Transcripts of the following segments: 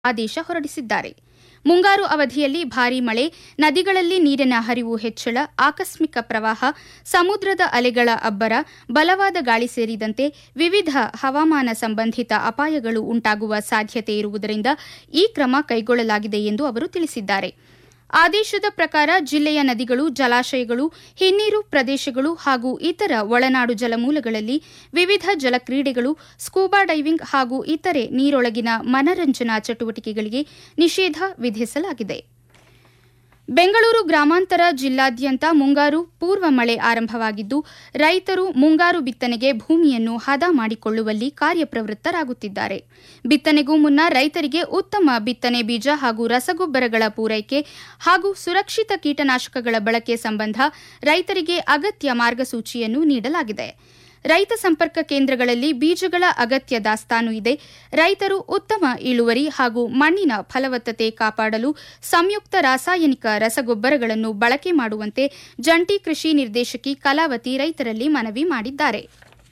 ಆದೇಶ ಹೊರಡಿಸಿದ್ದಾರೆ ಮುಂಗಾರು ಅವಧಿಯಲ್ಲಿ ಭಾರೀ ಮಳೆ ನದಿಗಳಲ್ಲಿ ನೀರಿನ ಹರಿವು ಹೆಚ್ಚಳ ಆಕಸ್ಮಿಕ ಪ್ರವಾಹ ಸಮುದ್ರದ ಅಲೆಗಳ ಅಬ್ಬರ ಬಲವಾದ ಗಾಳಿ ಸೇರಿದಂತೆ ವಿವಿಧ ಹವಾಮಾನ ಸಂಬಂಧಿತ ಅಪಾಯಗಳು ಉಂಟಾಗುವ ಸಾಧ್ಯತೆ ಇರುವುದರಿಂದ ಈ ಕ್ರಮ ಕೈಗೊಳ್ಳಲಾಗಿದೆ ಎಂದು ಅವರು ತಿಳಿಸಿದ್ದಾರೆ ಆದೇಶದ ಪ್ರಕಾರ ಜಿಲ್ಲೆಯ ನದಿಗಳು ಜಲಾಶಯಗಳು ಹಿನ್ನೀರು ಪ್ರದೇಶಗಳು ಹಾಗೂ ಇತರ ಒಳನಾಡು ಜಲಮೂಲಗಳಲ್ಲಿ ವಿವಿಧ ಜಲಕ್ರೀಡೆಗಳು ಸ್ಕೂಬಾ ಡೈವಿಂಗ್ ಹಾಗೂ ಇತರೆ ನೀರೊಳಗಿನ ಮನರಂಜನಾ ಚಟುವಟಿಕೆಗಳಿಗೆ ನಿಷೇಧ ವಿಧಿಸಲಾಗಿದೆ ಬೆಂಗಳೂರು ಗ್ರಾಮಾಂತರ ಜಿಲ್ಲಾದ್ಯಂತ ಮುಂಗಾರು ಪೂರ್ವ ಮಳೆ ಆರಂಭವಾಗಿದ್ದು ರೈತರು ಮುಂಗಾರು ಬಿತ್ತನೆಗೆ ಭೂಮಿಯನ್ನು ಹದ ಮಾಡಿಕೊಳ್ಳುವಲ್ಲಿ ಕಾರ್ಯಪ್ರವೃತ್ತರಾಗುತ್ತಿದ್ದಾರೆ ಬಿತ್ತನೆಗೂ ಮುನ್ನ ರೈತರಿಗೆ ಉತ್ತಮ ಬಿತ್ತನೆ ಬೀಜ ಹಾಗೂ ರಸಗೊಬ್ಬರಗಳ ಪೂರೈಕೆ ಹಾಗೂ ಸುರಕ್ಷಿತ ಕೀಟನಾಶಕಗಳ ಬಳಕೆ ಸಂಬಂಧ ರೈತರಿಗೆ ಅಗತ್ಯ ಮಾರ್ಗಸೂಚಿಯನ್ನು ನೀಡಲಾಗಿದೆ ರೈತ ಸಂಪರ್ಕ ಕೇಂದ್ರಗಳಲ್ಲಿ ಬೀಜಗಳ ಅಗತ್ಯ ದಾಸ್ತಾನು ಇದೆ ರೈತರು ಉತ್ತಮ ಇಳುವರಿ ಹಾಗೂ ಮಣ್ಣಿನ ಫಲವತ್ತತೆ ಕಾಪಾಡಲು ಸಂಯುಕ್ತ ರಾಸಾಯನಿಕ ರಸಗೊಬ್ಬರಗಳನ್ನು ಬಳಕೆ ಮಾಡುವಂತೆ ಜಂಟಿ ಕೃಷಿ ನಿರ್ದೇಶಕಿ ಕಲಾವತಿ ರೈತರಲ್ಲಿ ಮನವಿ ಮಾಡಿದ್ದಾರೆ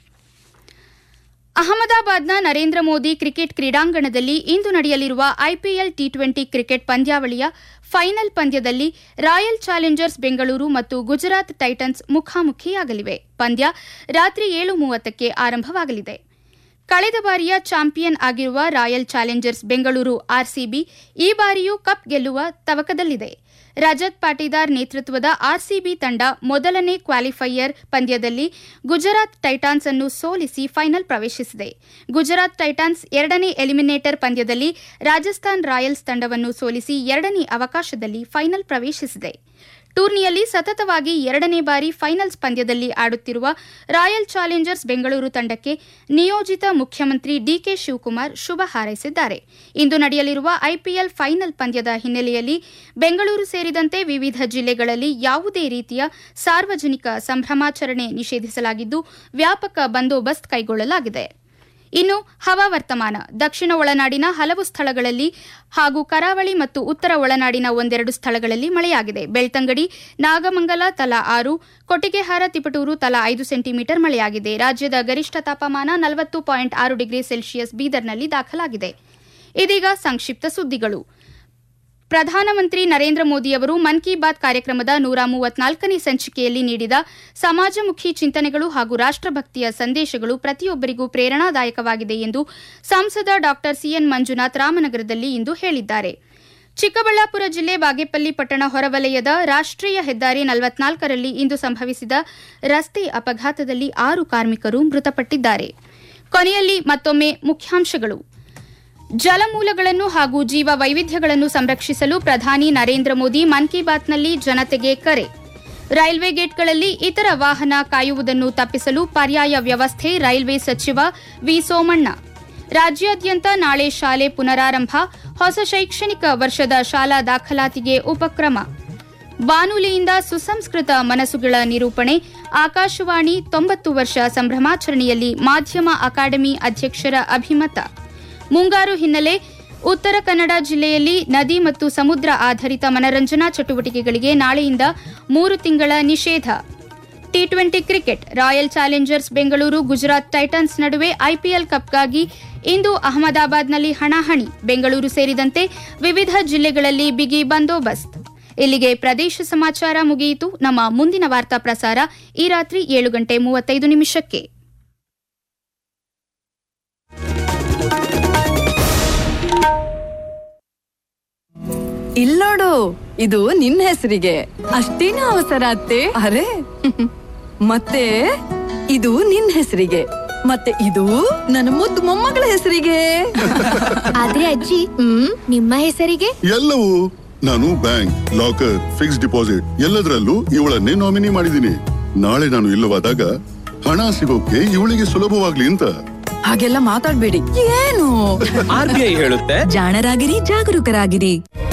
ಅಹಮದಾಬಾದ್ನ ನರೇಂದ್ರ ಮೋದಿ ಕ್ರಿಕೆಟ್ ಕ್ರೀಡಾಂಗಣದಲ್ಲಿ ಇಂದು ನಡೆಯಲಿರುವ ಐಪಿಎಲ್ ಟಿ ಟ್ವೆಂಟಿ ಕ್ರಿಕೆಟ್ ಪಂದ್ಯಾವಳಿಯ ಫೈನಲ್ ಪಂದ್ಯದಲ್ಲಿ ರಾಯಲ್ ಚಾಲೆಂಜರ್ಸ್ ಬೆಂಗಳೂರು ಮತ್ತು ಗುಜರಾತ್ ಟೈಟನ್ಸ್ ಮುಖಾಮುಖಿಯಾಗಲಿವೆ ಪಂದ್ಯ ರಾತ್ರಿ ಏಳು ಮೂವತ್ತಕ್ಕೆ ಆರಂಭವಾಗಲಿದೆ ಕಳೆದ ಬಾರಿಯ ಚಾಂಪಿಯನ್ ಆಗಿರುವ ರಾಯಲ್ ಚಾಲೆಂಜರ್ಸ್ ಬೆಂಗಳೂರು ಆರ್ಸಿಬಿ ಈ ಬಾರಿಯೂ ಕಪ್ ಗೆಲ್ಲುವ ತವಕದಲ್ಲಿದೆ ರಜತ್ ಪಾಟೀದಾರ್ ನೇತೃತ್ವದ ಆರ್ಸಿಬಿ ತಂಡ ಮೊದಲನೇ ಕ್ವಾಲಿಫೈಯರ್ ಪಂದ್ಯದಲ್ಲಿ ಗುಜರಾತ್ ಟೈಟಾನ್ಸ್ ಅನ್ನು ಸೋಲಿಸಿ ಫೈನಲ್ ಪ್ರವೇಶಿಸಿದೆ ಗುಜರಾತ್ ಟೈಟಾನ್ಸ್ ಎರಡನೇ ಎಲಿಮಿನೇಟರ್ ಪಂದ್ಯದಲ್ಲಿ ರಾಜಸ್ಥಾನ್ ರಾಯಲ್ಸ್ ತಂಡವನ್ನು ಸೋಲಿಸಿ ಎರಡನೇ ಅವಕಾಶದಲ್ಲಿ ಫೈನಲ್ ಪ್ರವೇಶಿಸಿದೆ ಟೂರ್ನಿಯಲ್ಲಿ ಸತತವಾಗಿ ಎರಡನೇ ಬಾರಿ ಫೈನಲ್ಸ್ ಪಂದ್ಯದಲ್ಲಿ ಆಡುತ್ತಿರುವ ರಾಯಲ್ ಚಾಲೆಂಜರ್ಸ್ ಬೆಂಗಳೂರು ತಂಡಕ್ಕೆ ನಿಯೋಜಿತ ಮುಖ್ಯಮಂತ್ರಿ ಡಿಕೆ ಶಿವಕುಮಾರ್ ಶುಭ ಹಾರೈಸಿದ್ದಾರೆ ಇಂದು ನಡೆಯಲಿರುವ ಐಪಿಎಲ್ ಫೈನಲ್ ಪಂದ್ಯದ ಹಿನ್ನೆಲೆಯಲ್ಲಿ ಬೆಂಗಳೂರು ಸೇರಿದಂತೆ ವಿವಿಧ ಜಿಲ್ಲೆಗಳಲ್ಲಿ ಯಾವುದೇ ರೀತಿಯ ಸಾರ್ವಜನಿಕ ಸಂಭ್ರಮಾಚರಣೆ ನಿಷೇಧಿಸಲಾಗಿದ್ದು ವ್ಯಾಪಕ ಬಂದೋಬಸ್ತ್ ಕೈಗೊಳ್ಳಲಾಗಿದೆ ಇನ್ನು ಹವಾವರ್ತಮಾನ ದಕ್ಷಿಣ ಒಳನಾಡಿನ ಹಲವು ಸ್ಥಳಗಳಲ್ಲಿ ಹಾಗೂ ಕರಾವಳಿ ಮತ್ತು ಉತ್ತರ ಒಳನಾಡಿನ ಒಂದೆರಡು ಸ್ಥಳಗಳಲ್ಲಿ ಮಳೆಯಾಗಿದೆ ಬೆಳ್ತಂಗಡಿ ನಾಗಮಂಗಲ ತಲಾ ಆರು ಕೊಟ್ಟಿಗೆಹಾರ ತಿಪಟೂರು ತಲಾ ಐದು ಸೆಂಟಿಮೀಟರ್ ಮಳೆಯಾಗಿದೆ ರಾಜ್ಯದ ಗರಿಷ್ಠ ತಾಪಮಾನ ನಲವತ್ತು ಪಾಯಿಂಟ್ ಆರು ಡಿಗ್ರಿ ಸೆಲ್ಸಿಯಸ್ ಬೀದರ್ನಲ್ಲಿ ದಾಖಲಾಗಿದೆ ಇದೀಗ ಸಂಕ್ಷಿಪ್ತ ಸುದ್ದಿಗಳು ಪ್ರಧಾನಮಂತ್ರಿ ನರೇಂದ್ರ ಮೋದಿಯವರು ಮನ್ ಕಿ ಬಾತ್ ಕಾರ್ಯಕ್ರಮದ ನೂರ ಮೂವತ್ನಾಲ್ಕನೇ ಸಂಚಿಕೆಯಲ್ಲಿ ನೀಡಿದ ಸಮಾಜಮುಖಿ ಚಿಂತನೆಗಳು ಹಾಗೂ ರಾಷ್ಟಭಕ್ತಿಯ ಸಂದೇಶಗಳು ಪ್ರತಿಯೊಬ್ಬರಿಗೂ ಪ್ರೇರಣಾದಾಯಕವಾಗಿದೆ ಎಂದು ಸಂಸದ ಡಾ ಸಿಎನ್ ಮಂಜುನಾಥ್ ರಾಮನಗರದಲ್ಲಿ ಇಂದು ಹೇಳಿದ್ದಾರೆ ಚಿಕ್ಕಬಳ್ಳಾಪುರ ಜಿಲ್ಲೆ ಬಾಗೇಪಲ್ಲಿ ಪಟ್ಟಣ ಹೊರವಲಯದ ರಾಷ್ಟೀಯ ಹೆದ್ದಾರಿ ನಲವತ್ನಾಲ್ಕರಲ್ಲಿ ಇಂದು ಸಂಭವಿಸಿದ ರಸ್ತೆ ಅಪಘಾತದಲ್ಲಿ ಆರು ಕಾರ್ಮಿಕರು ಮೃತಪಟ್ಟಿದ್ದಾರೆ ಕೊನೆಯಲ್ಲಿ ಮತ್ತೊಮ್ಮೆ ಮುಖ್ಯಾಂಶಗಳು ಜಲಮೂಲಗಳನ್ನು ಹಾಗೂ ಜೀವ ವೈವಿಧ್ಯಗಳನ್ನು ಸಂರಕ್ಷಿಸಲು ಪ್ರಧಾನಿ ನರೇಂದ್ರ ಮೋದಿ ಮನ್ ಕಿ ಬಾತ್ನಲ್ಲಿ ಜನತೆಗೆ ಕರೆ ರೈಲ್ವೆ ಗೇಟ್ಗಳಲ್ಲಿ ಇತರ ವಾಹನ ಕಾಯುವುದನ್ನು ತಪ್ಪಿಸಲು ಪರ್ಯಾಯ ವ್ಯವಸ್ಥೆ ರೈಲ್ವೆ ಸಚಿವ ವಿ ಸೋಮಣ್ಣ ರಾಜ್ಯಾದ್ಯಂತ ನಾಳೆ ಶಾಲೆ ಪುನರಾರಂಭ ಹೊಸ ಶೈಕ್ಷಣಿಕ ವರ್ಷದ ಶಾಲಾ ದಾಖಲಾತಿಗೆ ಉಪಕ್ರಮ ಬಾನುಲಿಯಿಂದ ಸುಸಂಸ್ಕೃತ ಮನಸ್ಸುಗಳ ನಿರೂಪಣೆ ಆಕಾಶವಾಣಿ ತೊಂಬತ್ತು ವರ್ಷ ಸಂಭ್ರಮಾಚರಣೆಯಲ್ಲಿ ಮಾಧ್ಯಮ ಅಕಾಡೆಮಿ ಅಧ್ಯಕ್ಷರ ಅಭಿಮತ ಮುಂಗಾರು ಹಿನ್ನೆಲೆ ಉತ್ತರ ಕನ್ನಡ ಜಿಲ್ಲೆಯಲ್ಲಿ ನದಿ ಮತ್ತು ಸಮುದ್ರ ಆಧಾರಿತ ಮನರಂಜನಾ ಚಟುವಟಿಕೆಗಳಿಗೆ ನಾಳೆಯಿಂದ ಮೂರು ತಿಂಗಳ ನಿಷೇಧ T twenty cricket royal challengers Bengaluru Gujarat titans ನಡುವೆ ಐಪಿಎಲ್ ಕಪ್ಗಾಗಿ ಇಂದು ಅಹಮದಾಬಾದ್ನಲ್ಲಿ ಹಣಾಹಣಿ ಬೆಂಗಳೂರು ಸೇರಿದಂತೆ ವಿವಿಧ ಜಿಲ್ಲೆಗಳಲ್ಲಿ ಬಿಗಿ ಬಂದೋಬಸ್ತ್ ಇಲ್ಲಿಗೆ ಪ್ರದೇಶ ಸಮಾಚಾರ ಮುಗಿಯಿತು ನಮ್ಮ ಮುಂದಿನ ವಾರ್ತಾ ಪ್ರಸಾರ ಈ ರಾತ್ರಿ ಏಳು ಗಂಟೆ ಮೂವತ್ತೈದು ನಿಮಿಷಕ್ಕೆ ಇಲ್ಲೋಡು ಇದು ನಿನ್ನ ಹೆಸರಿಗೆ ಅಷ್ಟೇನು ಅವಸರ ಅತ್ತೆ ಅರೆ ಮತ್ತೆ ಇದು ನಿನ್ನ ಹೆಸರಿಗೆ ಮತ್ತೆ ಇದು ನನ್ನ ಮುದ್ದು ಮೊಮ್ಮಗಳ ಹೆಸರಿಗೆ ಆದ್ರೆ ಅಜ್ಜಿ ಹ್ಮ್ ನಿಮ್ಮ ಹೆಸರಿಗೆ ಎಲ್ಲವೂ ನಾನು ಬ್ಯಾಂಕ್ ಲಾಕರ್ ಫಿಕ್ಸ್ ಡಿಪಾಸಿಟ್ ಎಲ್ಲದರಲ್ಲೂ ಇವಳನ್ನೇ ನಾಮಿನಿ ಮಾಡಿದ್ದೀನಿ ನಾಳೆ ನಾನು ಇಲ್ಲವಾದಾಗ ಹಣ ಸಿಗೋಕೆ ಇವಳಿಗೆ ಸುಲಭವಾಗ್ಲಿ ಅಂತ ಹಾಗೆಲ್ಲ ಮಾತಾಡ್ಬೇಡಿ ಏನು ಆರ್ ಬಿ ಐ ಹೇಳುತ್ತೆ ಜಾಣರಾಗಿರಿ ಜಾಗರೂಕರಾಗಿರಿ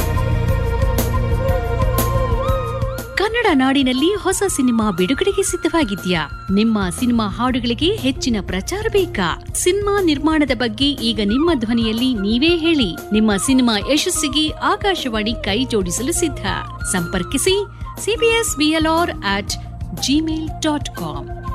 ಕನ್ನಡ ನಾಡಿನಲ್ಲಿ ಹೊಸ ಸಿನಿಮಾ ಬಿಡುಗಡೆಗೆ ಸಿದ್ಧವಾಗಿದ್ಯಾ ನಿಮ್ಮ ಸಿನಿಮಾ ಹಾಡುಗಳಿಗೆ ಹೆಚ್ಚಿನ ಪ್ರಚಾರ ಬೇಕಾ ಸಿನಿಮಾ ನಿರ್ಮಾಣದ ಬಗ್ಗೆ ಈಗ ನಿಮ್ಮ ಧ್ವನಿಯಲ್ಲಿ ನೀವೇ ಹೇಳಿ ನಿಮ್ಮ ಸಿನಿಮಾ ಯಶಸ್ಸಿಗೆ ಆಕಾಶವಾಣಿ ಕೈ ಜೋಡಿಸಲು ಸಿದ್ಧ ಸಂಪರ್ಕಿಸಿ CBS BLR at Gmail dot com